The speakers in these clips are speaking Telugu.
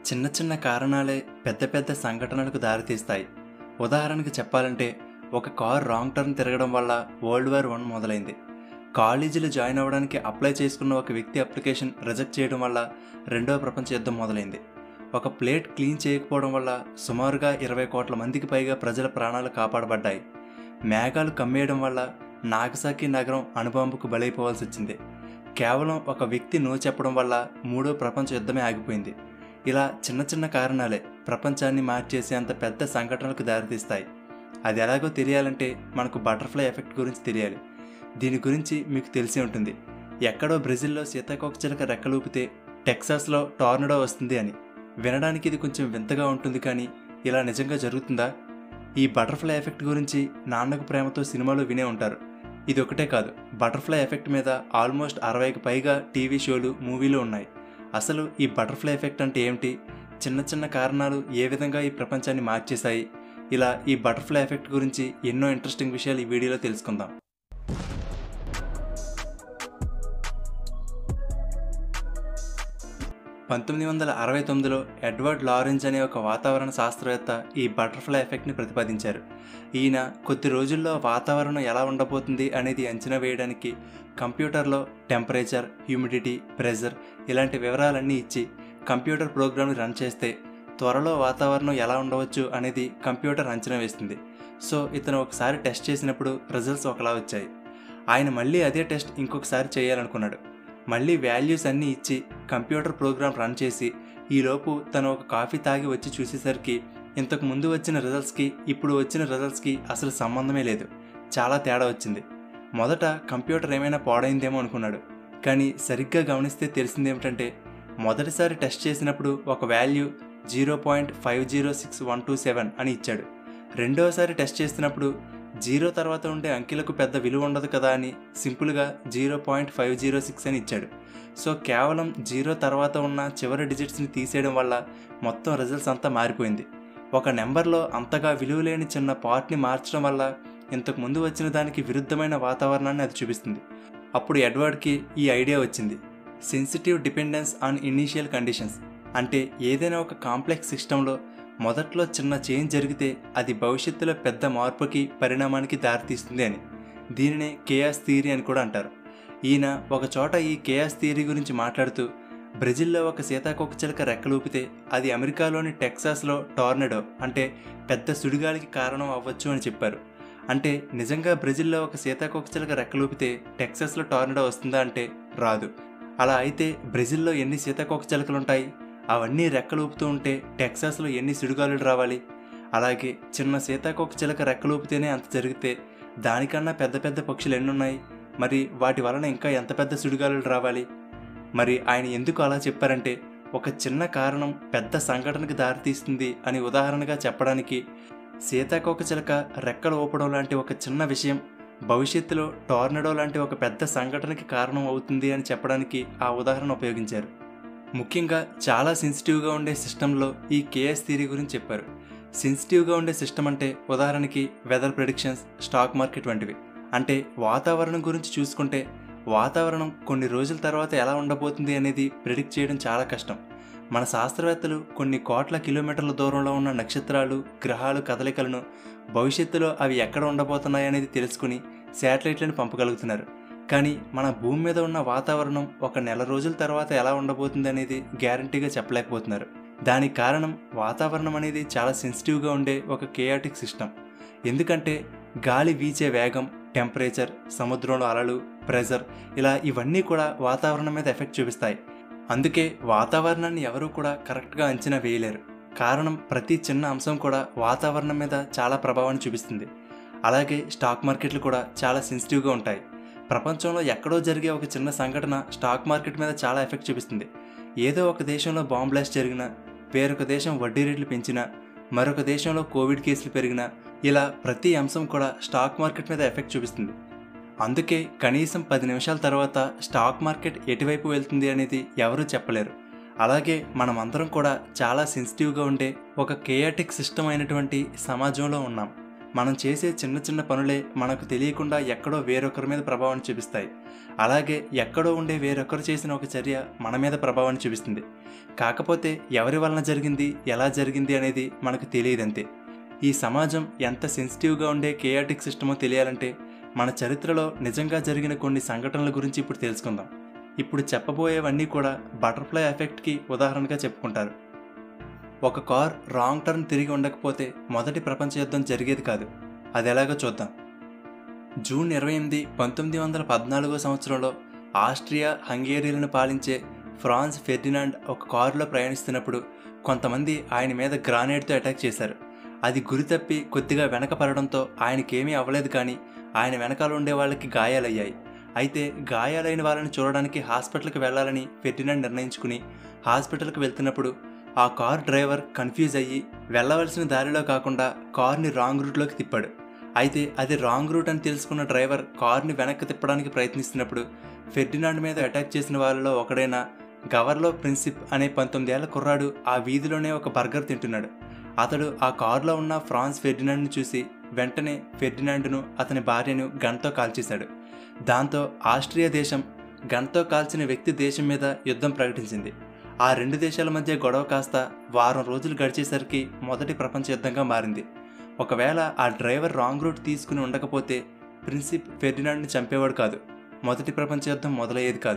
చిన్న చిన్న కారణాలే పెద్ద పెద్ద సంఘటనలకు దారితీస్తాయి ఉదాహరణకు చెప్పాలంటే ఒక కార్ రాంగ్ టర్న్ తిరగడం వల్ల వరల్డ్ వార్ వన్ మొదలైంది కాలేజీలో జాయిన్ అవ్వడానికి అప్లై చేసుకున్న ఒక వ్యక్తి అప్లికేషన్ రిజెక్ట్ చేయడం వల్ల రెండవ ప్రపంచ యుద్ధం మొదలైంది ఒక ప్లేట్ క్లీన్ చేయకపోవడం వల్ల సుమారుగా ఇరవై కోట్ల మందికి పైగా ప్రజల ప్రాణాలు కాపాడబడ్డాయి మేఘాలు కమ్మేయడం వల్ల నాగసాకి నగరం అణుబాంబుకు బలైపోవాల్సి వచ్చింది కేవలం ఒక వ్యక్తి నో చెప్పడం వల్ల మూడో ప్రపంచ యుద్ధమే ఆగిపోయింది ఇలా చిన్న చిన్న కారణాలే ప్రపంచాన్ని మార్చేసేంత పెద్ద సంఘటనలకు దారితీస్తాయి అది ఎలాగో తెలియాలంటే మనకు బటర్ఫ్లై ఎఫెక్ట్ గురించి తెలియాలి దీని గురించి మీకు తెలిసి ఉంటుంది ఎక్కడో బ్రెజిల్లో సీతాకోకచిలక రెక్కలూపితే టెక్సాస్లో టార్నడో వస్తుంది అని వినడానికి ఇది కొంచెం వింతగా ఉంటుంది కానీ ఇలా నిజంగా జరుగుతుందా ఈ బటర్ఫ్లై ఎఫెక్ట్ గురించి నాన్నకు ప్రేమతో సినిమాలో వినే ఉంటారు ఇది ఒకటే కాదు బటర్ఫ్లై ఎఫెక్ట్ మీద ఆల్మోస్ట్ అరవైకి పైగా టీవీ షోలు మూవీలు ఉన్నాయి అసలు ఈ బటర్ఫ్లై ఎఫెక్ట్ అంటే ఏమిటి చిన్న చిన్న కారణాలు ఏ విధంగా ఈ ప్రపంచాన్ని మార్చేశాయి ఇలా ఈ బటర్ఫ్లై ఎఫెక్ట్ గురించి ఎన్నో ఇంట్రెస్టింగ్ విషయాలు ఈ వీడియోలో తెలుసుకుందాం పంతొమ్మిది వందల అరవై తొమ్మిదిలో ఎడ్వర్డ్ లారెన్స్ అనే ఒక వాతావరణ శాస్త్రవేత్త ఈ బటర్ఫ్లై ఎఫెక్ట్ని ప్రతిపాదించారు ఈయన కొద్ది రోజుల్లో వాతావరణం ఎలా ఉండబోతుంది అనేది అంచనా వేయడానికి కంప్యూటర్లో టెంపరేచర్ హ్యూమిడిటీ ప్రెజర్ ఇలాంటి వివరాలన్నీ ఇచ్చి కంప్యూటర్ ప్రోగ్రామ్ని రన్ చేస్తే త్వరలో వాతావరణం ఎలా ఉండవచ్చు అనేది కంప్యూటర్ అంచనా వేస్తుంది సో ఇతను ఒకసారి టెస్ట్ చేసినప్పుడు రిజల్ట్స్ ఒకలా వచ్చాయి ఆయన మళ్ళీ అదే టెస్ట్ ఇంకొకసారి చేయాలనుకున్నాడు మళ్ళీ వాల్యూస్ అన్నీ ఇచ్చి కంప్యూటర్ ప్రోగ్రామ్ రన్ చేసి ఈలోపు తను ఒక కాఫీ తాగి వచ్చి చూసేసరికి ఇంతకు ముందు వచ్చిన రిజల్ట్స్కి ఇప్పుడు వచ్చిన రిజల్ట్స్కి అసలు సంబంధమే లేదు చాలా తేడా వచ్చింది మొదట కంప్యూటర్ ఏమైనా పాడైందేమో అనుకున్నాడు కానీ సరిగ్గా గమనిస్తే తెలిసింది ఏమిటంటే మొదటిసారి టెస్ట్ చేసినప్పుడు ఒక value zero point five zero six one two seven అని ఇచ్చాడు రెండోసారి టెస్ట్ చేసినప్పుడు జీరో తర్వాత ఉండే అంకెలకు పెద్ద విలువ ఉండదు కదా అని సింపుల్గా zero point five zero six అని ఇచ్చాడు సో కేవలం జీరో తర్వాత ఉన్న చివరి డిజిట్స్ని తీసేయడం వల్ల మొత్తం రిజల్ట్స్ అంతా మారిపోయింది ఒక నెంబర్లో అంతగా విలువ లేని చిన్న పార్ట్ని మార్చడం వల్ల ఇంతకు ముందు వచ్చిన దానికి విరుద్ధమైన వాతావరణాన్ని అది చూపిస్తుంది అప్పుడు ఎడ్వర్డ్కి ఈ ఐడియా వచ్చింది sensitive dependence on initial conditions అంటే ఏదైనా ఒక కాంప్లెక్స్ సిస్టంలో మొదట్లో చిన్న చేంజ్ జరిగితే అది భవిష్యత్తులో పెద్ద మార్పుకి పరిణామానికి దారితీస్తుంది అని దీనినే కేయాస్ థియరీ అని కూడా అంటారు ఈయన ఒక చోట ఈ కేయాస్ థియరీ గురించి మాట్లాడుతూ బ్రెజిల్లో ఒక సీతాకోకచిలక రెక్కలూపితే అది అమెరికాలోని టెక్సాస్లో టార్నడో అంటే పెద్ద సుడిగాలికి కారణం అవ్వచ్చు అని చెప్పారు అంటే నిజంగా బ్రెజిల్లో ఒక సీతాకోకచిలక రెక్కలూపితే టెక్సాస్లో టార్నడో వస్తుందా అంటే రాదు అలా అయితే బ్రెజిల్లో ఎన్ని సీతాకోకచిలకలు ఉంటాయి అవన్నీ రెక్కలూపుతూ ఉంటే టెక్సాస్లో ఎన్ని సుడిగాలులు రావాలి అలాగే చిన్న సీతాకోకచిలక రెక్కలూపితేనే అంత జరిగితే దానికన్నా పెద్ద పెద్ద పక్షులు ఎన్నున్నాయి మరి వాటి వలన ఇంకా ఎంత పెద్ద సుడిగాలులు రావాలి మరి ఆయన ఎందుకు అలా చెప్పారంటే ఒక చిన్న కారణం పెద్ద సంఘటనకు దారితీస్తుంది అని ఉదాహరణగా చెప్పడానికి సీతాకోకచిలక రెక్కలు ఊపడం లాంటి ఒక చిన్న విషయం భవిష్యత్తులో టార్నడో లాంటి ఒక పెద్ద సంఘటనకి కారణం అవుతుంది అని చెప్పడానికి ఆ ఉదాహరణ ఉపయోగించారు ముఖ్యంగా చాలా సెన్సిటివ్గా ఉండే సిస్టంలో ఈ కేఎస్ థియరీ గురించి చెప్పారు సెన్సిటివ్గా ఉండే సిస్టమ్ అంటే ఉదాహరణకి వెదర్ ప్రిడిక్షన్స్ స్టాక్ మార్కెట్ వంటివి అంటే వాతావరణం గురించి చూసుకుంటే వాతావరణం కొన్ని రోజుల తర్వాత ఎలా ఉండబోతుంది అనేది ప్రిడిక్ట్ చేయడం చాలా కష్టం మన శాస్త్రవేత్తలు కొన్ని కోట్ల కిలోమీటర్ల దూరంలో ఉన్న నక్షత్రాలు గ్రహాలు కదలికలను భవిష్యత్తులో అవి ఎక్కడ ఉండబోతున్నాయి అనేది తెలుసుకుని శాటిలైట్లను పంపగలుగుతున్నారు కానీ మన భూమి మీద ఉన్న వాతావరణం ఒక నెల రోజుల తర్వాత ఎలా ఉండబోతుంది అనేది గ్యారంటీగా చెప్పలేకపోతున్నారు దానికి కారణం వాతావరణం అనేది చాలా సెన్సిటివ్గా ఉండే ఒక కేయాటిక్ సిస్టమ్ ఎందుకంటే గాలి వీచే వేగం టెంపరేచర్ సముద్రంలో అలలు ప్రెజర్ ఇలా ఇవన్నీ కూడా వాతావరణం మీద ఎఫెక్ట్ చూపిస్తాయి అందుకే వాతావరణాన్ని ఎవరూ కూడా కరెక్ట్గా అంచనా వేయలేరు కారణం ప్రతి చిన్న అంశం కూడా వాతావరణం మీద చాలా ప్రభావాన్ని చూపిస్తుంది అలాగే స్టాక్ మార్కెట్లు కూడా చాలా సెన్సిటివ్గా ఉంటాయి ప్రపంచంలో ఎక్కడో జరిగే ఒక చిన్న సంఘటన స్టాక్ మార్కెట్ మీద చాలా ఎఫెక్ట్ చూపిస్తుంది ఏదో ఒక దేశంలో బాంబ్ బ్లాస్ట్ జరిగినా వేరొక దేశం వడ్డీ రేట్లు పెంచినా మరొక దేశంలో కోవిడ్ కేసులు పెరిగినా ఇలా ప్రతి అంశం కూడా స్టాక్ మార్కెట్ మీద ఎఫెక్ట్ చూపిస్తుంది అందుకే కనీసం పది నిమిషాల తర్వాత స్టాక్ మార్కెట్ ఎటువైపు వెళ్తుంది అనేది ఎవరూ చెప్పలేరు అలాగే మనమందరం కూడా చాలా సెన్సిటివ్గా ఉండే ఒక కేయాటిక్ సిస్టమ్ అయినటువంటి సమాజంలో ఉన్నాం మనం చేసే చిన్న చిన్న పనులే మనకు తెలియకుండా ఎక్కడో వేరొకరి మీద ప్రభావాన్ని చూపిస్తాయి అలాగే ఎక్కడో ఉండే వేరొకరు చేసిన ఒక చర్య మన మీద ప్రభావాన్ని చూపిస్తుంది కాకపోతే ఎవరి వలన జరిగింది ఎలా జరిగింది అనేది మనకు తెలియదంతే ఈ సమాజం ఎంత సెన్సిటివ్గా ఉండే కేయాటిక్ సిస్టమో తెలియాలంటే మన చరిత్రలో నిజంగా జరిగిన కొన్ని సంఘటనల గురించి ఇప్పుడు తెలుసుకుందాం ఇప్పుడు చెప్పబోయేవన్నీ కూడా బటర్ఫ్లై ఎఫెక్ట్కి ఉదాహరణగా చెప్పుకుంటారు ఒక కార్ రాంగ్ టర్న్ తిరిగి ఉండకపోతే మొదటి ప్రపంచ యుద్ధం జరిగేది కాదు అది ఎలాగో చూద్దాం జూన్ ఇరవై ఎనిమిది పంతొమ్మిది వందల పద్నాలుగో సంవత్సరంలో ఆస్ట్రియా హంగేరీలను పాలించే ఫ్రాన్స్ ఫెర్డినాండ్ ఒక కారులో ప్రయాణిస్తున్నప్పుడు కొంతమంది ఆయన మీద గ్రానైడ్తో అటాక్ చేశారు అది గురి తప్పి కొద్దిగా వెనక పడడంతో ఆయనకేమీ అవ్వలేదు కానీ ఆయన వెనకాల ఉండే వాళ్ళకి గాయాలయ్యాయి అయితే గాయాలైన వాళ్ళని చూడడానికి హాస్పిటల్కి వెళ్ళాలని ఫెర్డినాండ్ నిర్ణయించుకుని హాస్పిటల్కి వెళ్తున్నప్పుడు ఆ కార్ డ్రైవర్ కన్ఫ్యూజ్ అయ్యి వెళ్ళవలసిన దారిలో కాకుండా కార్ని రాంగ్ రూట్లోకి తిప్పాడు అయితే అది రాంగ్ రూట్ అని తెలుసుకున్న డ్రైవర్ కార్ని వెనక్కి తిప్పడానికి ప్రయత్నిస్తున్నప్పుడు ఫెర్డినాండ్ మీద అటాక్ చేసిన వాళ్ళలో ఒకడైన గవర్లో ప్రిన్సిప్ అనే పంతొమ్మిదేళ్ల కుర్రాడు ఆ వీధిలోనే ఒక బర్గర్ తింటున్నాడు అతడు ఆ కారులో ఉన్న ఫ్రాన్స్ ఫెర్డినాండ్ను చూసి వెంటనే ఫెర్డినాండ్ను అతని భార్యను గన్తో కాల్చేశాడు దాంతో ఆస్ట్రియా దేశం గన్తో కాల్చిన వ్యక్తి దేశం మీద యుద్ధం ప్రకటించింది ఆ రెండు దేశాల మధ్య గొడవ కాస్త వారం రోజులు గడిచేసరికి మొదటి ప్రపంచ యుద్ధంగా మారింది ఒకవేళ ఆ డ్రైవర్ రాంగ్ రూట్ తీసుకుని ఉండకపోతే ప్రిన్సిప్ ఫెర్డినాండ్ని చంపేవాడు కాదు మొదటి ప్రపంచ యుద్ధం మొదలయ్యేది కాదు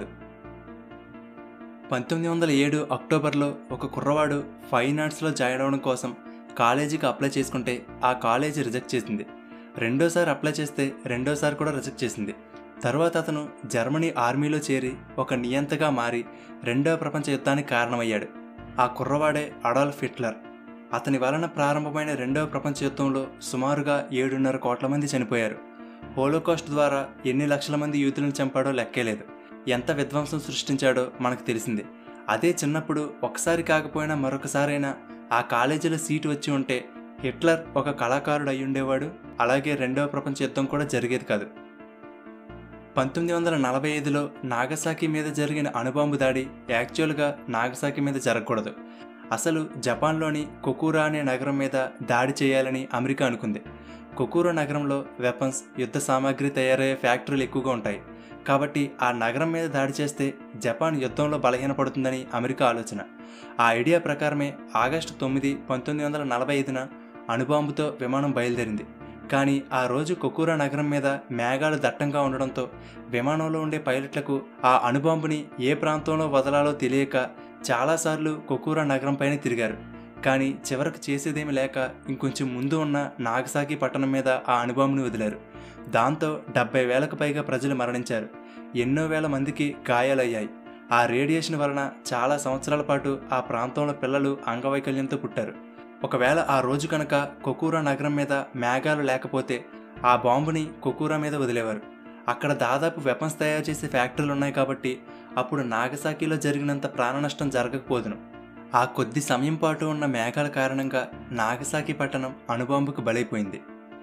పంతొమ్మిది వందల ఏడు అక్టోబర్లో ఒక కుర్రవాడు ఫైన్ ఆర్ట్స్లో జాయిన్ అవ్వడం కోసం కాలేజీకి అప్లై చేసుకుంటే ఆ కాలేజీ రిజెక్ట్ చేసింది రెండోసారి అప్లై చేస్తే రెండోసారి కూడా రిజెక్ట్ చేసింది తర్వాత అతను జర్మనీ ఆర్మీలో చేరి ఒక నియంతగా మారి రెండవ ప్రపంచ యుద్ధానికి కారణమయ్యాడు ఆ కుర్రవాడే అడాల్ఫ్ హిట్లర్ అతని వలన ప్రారంభమైన రెండవ ప్రపంచ యుద్ధంలో సుమారుగా ఏడున్నర కోట్ల మంది చనిపోయారు హోలోకాస్ట్ ద్వారా ఎన్ని లక్షల మంది యూతులను చంపాడో లెక్కేలేదు ఎంత విధ్వంసం సృష్టించాడో మనకు తెలిసిందే అదే చిన్నప్పుడు ఒకసారి కాకపోయినా మరొకసారైనా ఆ కాలేజీలో సీటు వచ్చి ఉంటే హిట్లర్ ఒక కళాకారుడు అయి ఉండేవాడు అలాగే రెండవ ప్రపంచ యుద్ధం కూడా జరిగేది కాదు పంతొమ్మిది వందల నలభై ఐదులో నాగసాకి మీద జరిగిన అణుబాంబు దాడి యాక్చువల్గా నాగసాకి మీద జరగకూడదు అసలు జపాన్లోని కొకూరా అనే నగరం మీద దాడి చేయాలని అమెరికా అనుకుంది కొకూరా నగరంలో వెపన్స్ యుద్ధ సామాగ్రి తయారయ్యే ఫ్యాక్టరీలు ఎక్కువగా ఉంటాయి కాబట్టి ఆ నగరం మీద దాడి చేస్తే జపాన్ యుద్ధంలో బలహీనపడుతుందని అమెరికా ఆలోచన ఆ ఐడియా ప్రకారమే ఆగస్టు తొమ్మిది పంతొమ్మిది వందల నలభై ఐదున అణుబాంబుతో విమానం బయలుదేరింది కానీ ఆ రోజు కొకూరా నగరం మీద మేఘాలు దట్టంగా ఉండడంతో విమానంలో ఉండే పైలట్లకు ఆ అణుబాంబుని ఏ ప్రాంతంలో వదలాలో తెలియక చాలాసార్లు కొకూరా నగరం పైన తిరిగారు కానీ చివరకు చేసేదేమి లేక ఇంకొంచెం ముందు ఉన్న నాగసాకి పట్టణం మీద ఆ అణుబాంబుని వదిలారు దాంతో డెబ్బై వేలకు పైగా ప్రజలు మరణించారు ఎన్నో వేల మందికి గాయాలయ్యాయి ఆ రేడియేషన్ వలన చాలా సంవత్సరాల పాటు ఆ ప్రాంతంలో పిల్లలు అంగవైకల్యంతో పుట్టారు ఒకవేళ ఆ రోజు కనుక కొకూరా నగరం మీద మేఘాలు లేకపోతే ఆ బాంబుని కొకూరా మీద వదిలేవారు అక్కడ దాదాపు వెపన్స్ తయారు చేసే ఫ్యాక్టరీలు ఉన్నాయి కాబట్టి అప్పుడు నాగసాకిలో జరిగినంత ప్రాణ నష్టం జరగకపోదును ఆ కొద్ది సమయం పాటు ఉన్న మేఘాల కారణంగా నాగసాకి పట్టణం అణుబాంబుకు బలైపోయింది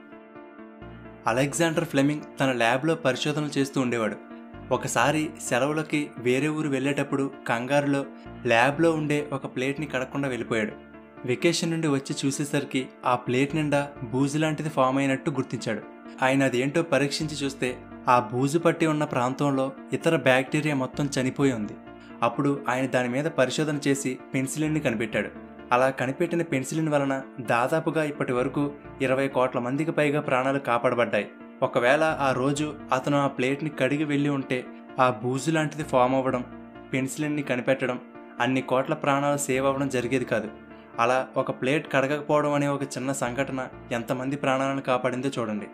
అలెగ్జాండర్ ఫ్లెమింగ్ తన ల్యాబ్లో పరిశోధనలు చేస్తూ ఉండేవాడు ఒకసారి సెలవులకి వేరే ఊరు వెళ్ళేటప్పుడు కంగారులో ల్యాబ్లో ఉండే ఒక ప్లేట్ని కడకుండా వెళ్ళిపోయాడు వెకేషన్ నుండి వచ్చి చూసేసరికి ఆ ప్లేట్ నిండా బూజు లాంటిది ఫామ్ అయినట్టు గుర్తించాడు ఆయన అదేంటో పరీక్షించి చూస్తే ఆ బూజు పట్టి ఉన్న ప్రాంతంలో ఇతర బ్యాక్టీరియా మొత్తం చనిపోయి ఉంది అప్పుడు ఆయన దాని మీద పరిశోధన చేసి పెన్సిలిన్ని కనిపెట్టాడు అలా కనిపెట్టిన పెన్సిలిన్ వలన దాదాపుగా ఇప్పటి వరకు ఇరవై కోట్ల మందికి పైగా ప్రాణాలు కాపాడబడ్డాయి ఒకవేళ ఆ రోజు అతను ఆ ప్లేట్ని కడిగి వెళ్ళి ఉంటే ఆ బూజు లాంటిది ఫామ్ అవ్వడం పెన్సిలిన్ని కనిపెట్టడం అన్ని కోట్ల ప్రాణాలు సేవ్ అవ్వడం జరిగేది కాదు అలా ఒక ప్లేట్ కడగకపోవడం అనే ఒక చిన్న సంఘటన ఎంతమంది ప్రాణాలను కాపాడిందో చూడండి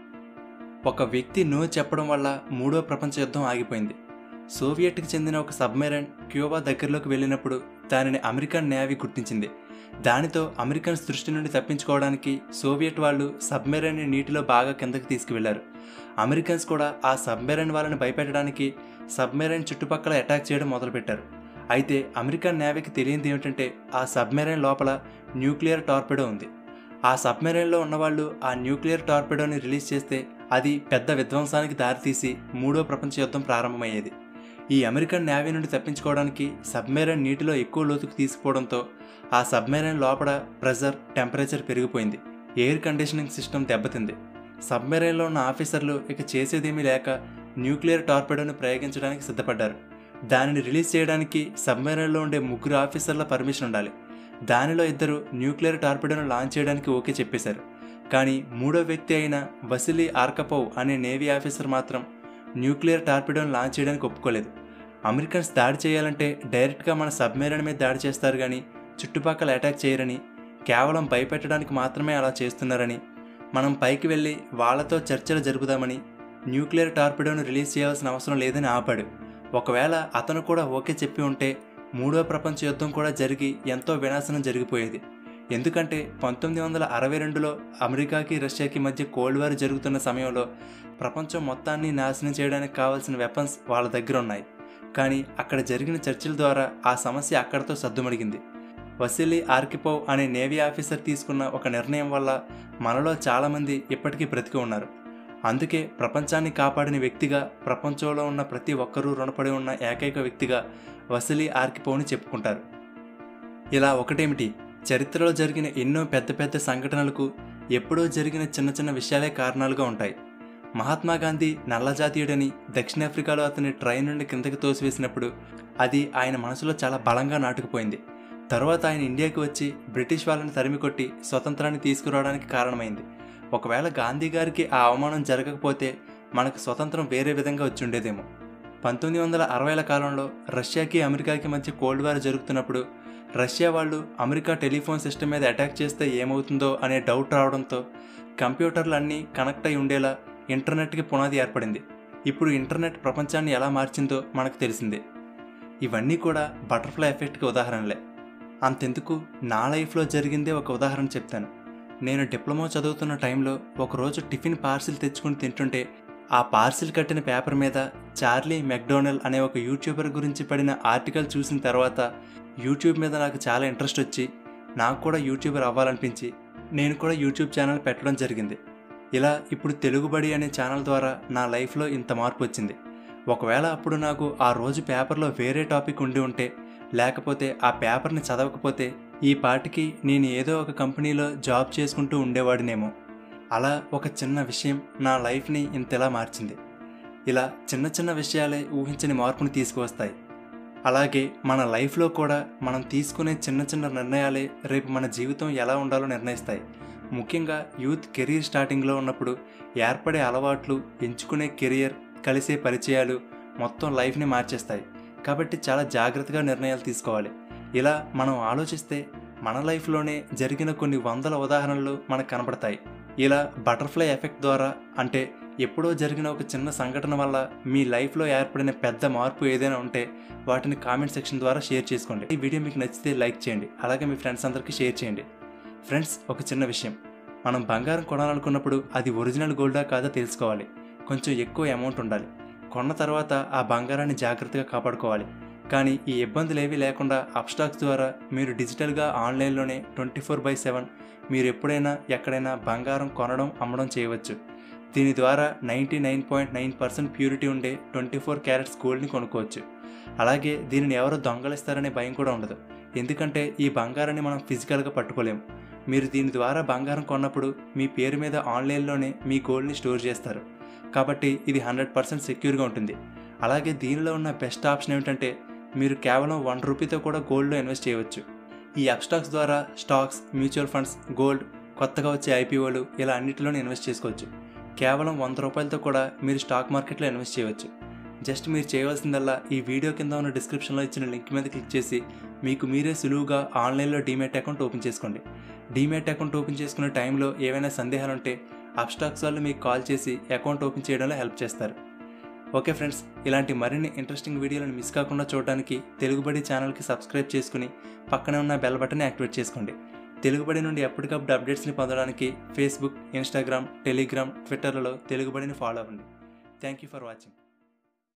ఒక వ్యక్తి నో చెప్పడం వల్ల మూడో ప్రపంచ యుద్ధం ఆగిపోయింది సోవియట్కి చెందిన ఒక సబ్మెరైన్ క్యూబా దగ్గరలోకి వెళ్ళినప్పుడు దానిని అమెరికన్ నేవీ గుర్తించింది దానితో అమెరికన్స్ దృష్టి నుండి తప్పించుకోవడానికి సోవియట్ వాళ్ళు సబ్మెరైన్ని నీటిలో బాగా కిందకి తీసుకువెళ్లారు అమెరికన్స్ కూడా ఆ సబ్మెరైన్ వాళ్ళని భయపెట్టడానికి సబ్మెరైన్ చుట్టుపక్కల అటాక్ చేయడం మొదలుపెట్టారు అయితే అమెరికన్ నేవీకి తెలియంది ఏమిటంటే ఆ సబ్మెరైన్ లోపల న్యూక్లియర్ టార్పెడో ఉంది ఆ సబ్మెరైన్లో ఉన్నవాళ్ళు ఆ న్యూక్లియర్ టార్పెడోని రిలీజ్ చేస్తే అది పెద్ద విధ్వంసానికి దారితీసి మూడో ప్రపంచ యుద్ధం ప్రారంభమయ్యేది ఈ అమెరికన్ నేవీ నుండి తప్పించుకోవడానికి సబ్మెరైన్ నీటిలో ఎక్కువ లోతుకు తీసుకుపోవడంతో ఆ సబ్మెరైన్ లోపల ప్రెజర్ టెంపరేచర్ పెరిగిపోయింది ఎయిర్ కండిషనింగ్ సిస్టమ్ దెబ్బతింది సబ్మెరైన్లో ఉన్న ఆఫీసర్లు ఇక చేసేదేమీ లేక న్యూక్లియర్ టార్పెడోని ప్రయోగించడానికి సిద్ధపడ్డారు దానిని రిలీజ్ చేయడానికి సబ్మెరైన్లో ఉండే ముగ్గురు ఆఫీసర్ల పర్మిషన్ ఉండాలి దానిలో ఇద్దరు న్యూక్లియర్ టార్పెడోను లాంచ్ చేయడానికి ఓకే చెప్పేశారు కానీ మూడో వ్యక్తి అయిన వసిలీ ఆర్కపోవ్ అనే నేవీ ఆఫీసర్ మాత్రం న్యూక్లియర్ టార్పెడోను లాంచ్ చేయడానికి ఒప్పుకోలేదు అమెరికన్స్ దాడి చేయాలంటే డైరెక్ట్గా మన సబ్మెరైన్ మీద దాడి చేస్తారు కానీ చుట్టుపక్కల అటాక్ చేయరని కేవలం భయపెట్టడానికి మాత్రమే అలా చేస్తున్నారని మనం పైకి వెళ్ళి వాళ్ళతో చర్చలు జరుపుదామని న్యూక్లియర్ టార్పిడోను రిలీజ్ చేయాల్సిన అవసరం లేదని ఆపాడు ఒకవేళ అతను కూడా ఓకే చెప్పి ఉంటే మూడో ప్రపంచ యుద్ధం కూడా జరిగి ఎంతో వినాశనం జరిగిపోయేది ఎందుకంటే పంతొమ్మిది వందల అరవై రెండులో అమెరికాకి రష్యాకి మధ్య కోల్డ్ వార్ జరుగుతున్న సమయంలో ప్రపంచం మొత్తాన్ని నాశనం చేయడానికి కావాల్సిన వెపన్స్ వాళ్ళ దగ్గర ఉన్నాయి కానీ అక్కడ జరిగిన చర్చల ద్వారా ఆ సమస్య అక్కడితో సద్దుమడిగింది వసిలీ ఆర్కిపోవ్ అనే నేవీ ఆఫీసర్ తీసుకున్న ఒక నిర్ణయం వల్ల మనలో చాలామంది ఇప్పటికీ బ్రతికి ఉన్నారు అందుకే ప్రపంచాన్ని కాపాడిన వ్యక్తిగా ప్రపంచంలో ఉన్న ప్రతి ఒక్కరూ రుణపడి ఉన్న ఏకైక వ్యక్తిగా వసిలీ ఆర్కిపోవ్ని చెప్పుకుంటారు ఇలా ఒకటేమిటి చరిత్రలో జరిగిన ఎన్నో పెద్ద పెద్ద సంఘటనలకు ఎప్పుడో జరిగిన చిన్న చిన్న విషయాలే కారణాలుగా ఉంటాయి మహాత్మా గాంధీ నల్లజాతీయుడని దక్షిణాఫ్రికాలో అతని ట్రైన్ నుండి కిందకి తోసివేసినప్పుడు అది ఆయన మనసులో చాలా బలంగా నాటుకుపోయింది తర్వాత ఆయన ఇండియాకి వచ్చి బ్రిటిష్ వాళ్ళని తరిమికొట్టి స్వతంత్రాన్ని తీసుకురావడానికి కారణమైంది ఒకవేళ గాంధీ గారికి ఆ అవమానం జరగకపోతే మనకు స్వతంత్రం వేరే విధంగా వచ్చి ఉండేదేమో పంతొమ్మిది వందల అరవైల కాలంలో రష్యాకి అమెరికాకి మధ్య కోల్డ్ వార్ జరుగుతున్నప్పుడు రష్యా వాళ్ళు అమెరికా టెలిఫోన్ సిస్టమ్ మీద అటాక్ చేస్తే ఏమవుతుందో అనే డౌట్ రావడంతో కంప్యూటర్లు అన్నీ కనెక్ట్ అయి ఉండేలా ఇంటర్నెట్కి పునాది ఏర్పడింది ఇప్పుడు ఇంటర్నెట్ ప్రపంచాన్ని ఎలా మార్చిందో మనకు తెలిసిందే ఇవన్నీ కూడా బటర్ఫ్లై ఎఫెక్ట్కి ఉదాహరణలే అంతెందుకు నా లైఫ్లో జరిగిందే ఒక ఉదాహరణ చెప్తాను నేను డిప్లొమా చదువుతున్న టైంలో ఒకరోజు టిఫిన్ పార్సిల్ తెచ్చుకుని తింటుంటే ఆ పార్సిల్ కట్టిన పేపర్ మీద చార్లీ మెక్డోనల్ అనే ఒక యూట్యూబర్ గురించి పడిన ఆర్టికల్ చూసిన తర్వాత యూట్యూబ్ మీద నాకు చాలా ఇంట్రెస్ట్ వచ్చి నాకు కూడా యూట్యూబర్ అవ్వాలనిపించి నేను కూడా యూట్యూబ్ ఛానల్ పెట్టడం జరిగింది ఇలా ఇప్పుడు తెలుగుబడి అనే ఛానల్ ద్వారా నా లైఫ్లో ఇంత మార్పు వచ్చింది ఒకవేళ అప్పుడు నాకు ఆ రోజు పేపర్లో వేరే టాపిక్ ఉండి ఉంటే లేకపోతే ఆ పేపర్ని చదవకపోతే ఈ పాటికి నేను ఏదో ఒక కంపెనీలో జాబ్ చేసుకుంటూ ఉండేవాడినేమో అలా ఒక చిన్న విషయం నా లైఫ్ని ఇంతలా మార్చింది ఇలా చిన్న చిన్న విషయాలే ఊహించని మార్పుని తీసుకువస్తాయి అలాగే మన లైఫ్లో కూడా మనం తీసుకునే చిన్న చిన్న నిర్ణయాలే రేపు మన జీవితం ఎలా ఉండాలో నిర్ణయిస్తాయి ముఖ్యంగా యూత్ కెరీర్ స్టార్టింగ్లో ఉన్నప్పుడు ఏర్పడే అలవాట్లు ఎంచుకునే కెరియర్ కలిసే పరిచయాలు మొత్తం లైఫ్ని మార్చేస్తాయి కాబట్టి చాలా జాగ్రత్తగా నిర్ణయాలు తీసుకోవాలి ఇలా మనం ఆలోచిస్తే మన లైఫ్లోనే జరిగిన కొన్ని వందల ఉదాహరణలు మనకు కనబడతాయి ఇలా బటర్ఫ్లై ఎఫెక్ట్ ద్వారా అంటే ఎప్పుడో జరిగిన ఒక చిన్న సంఘటన వల్ల మీ లైఫ్లో ఏర్పడిన పెద్ద మార్పు ఏదైనా ఉంటే వాటిని కామెంట్ సెక్షన్ ద్వారా షేర్ చేసుకోండి ఈ వీడియో మీకు నచ్చితే లైక్ చేయండి అలాగే మీ ఫ్రెండ్స్ అందరికీ షేర్ చేయండి ఫ్రెండ్స్ ఒక చిన్న విషయం మనం బంగారం కొనాలనుకున్నప్పుడు అది ఒరిజినల్ గోల్డా కాదా తెలుసుకోవాలి కొంచెం ఎక్కువ అమౌంట్ ఉండాలి కొన్న తర్వాత ఆ బంగారాన్ని జాగ్రత్తగా కాపాడుకోవాలి కానీ ఈ ఇబ్బందులు ఏవీ లేకుండా అప్స్టాక్స్ ద్వారా మీరు డిజిటల్గా ఆన్లైన్లోనే ట్వంటీ ఫోర్ బై సెవెన్ మీరు ఎప్పుడైనా ఎక్కడైనా బంగారం కొనడం అమ్మడం చేయవచ్చు దీని ద్వారా ninety nine point nine percent purity ఉండే ట్వంటీ ఫోర్ క్యారెట్స్ గోల్డ్ని కొనుక్కోవచ్చు అలాగే దీనిని ఎవరో దొంగలిస్తారనే భయం కూడా ఉండదు ఎందుకంటే ఈ బంగారాన్ని మనం ఫిజికల్గా పట్టుకోలేము మీరు దీని ద్వారా బంగారం కొన్నప్పుడు మీ పేరు మీద ఆన్లైన్లోనే మీ గోల్డ్ని స్టోర్ చేస్తారు కాబట్టి ఇది హండ్రెడ్ పర్సెంట్ సెక్యూర్గా ఉంటుంది అలాగే దీనిలో ఉన్న బెస్ట్ ఆప్షన్ ఏమిటంటే మీరు కేవలం వన్ రూపీతో కూడా గోల్డ్లో ఇన్వెస్ట్ చేయవచ్చు ఈ అప్స్టాక్స్ ద్వారా స్టాక్స్ మ్యూచువల్ ఫండ్స్ గోల్డ్ కొత్తగా వచ్చే ఐపీఓలు ఇలా అన్నిటిలోనే ఇన్వెస్ట్ చేసుకోవచ్చు కేవలం వంద రూపాయలతో కూడా మీరు స్టాక్ మార్కెట్లో ఇన్వెస్ట్ చేయవచ్చు జస్ట్ మీరు చేయవలసిందల్లా ఈ వీడియో కింద ఉన్న డిస్క్రిప్షన్లో ఇచ్చిన లింక్ మీద క్లిక్ చేసి మీకు మీరే సులువుగా ఆన్లైన్లో డీమేట్ అకౌంట్ ఓపెన్ చేసుకోండి డీమేట్ అకౌంట్ ఓపెన్ చేసుకునే టైంలో ఏవైనా సందేహాలు ఉంటే అప్స్టాక్స్ వాళ్ళు మీకు కాల్ చేసి అకౌంట్ ఓపెన్ చేయడంలో హెల్ప్ చేస్తారు ఓకే ఫ్రెండ్స్ ఇలాంటి మరిన్ని ఇంట్రెస్టింగ్ వీడియోలను మిస్ కాకుండా చూడడానికి తెలుగుబడి ఛానల్కి సబ్స్క్రైబ్ చేసుకుని పక్కనే ఉన్న బెల్ బటన్ యాక్టివేట్ చేసుకోండి తెలుగుబడి నుండి ఎప్పటికప్పుడు అప్డేట్స్ని పొందడానికి ఫేస్బుక్ ఇన్స్టాగ్రామ్ టెలిగ్రామ్ ట్విట్టర్లలో తెలుగుబడిని ఫాలో అవ్వండి థ్యాంక్ యూ ఫర్ వాచింగ్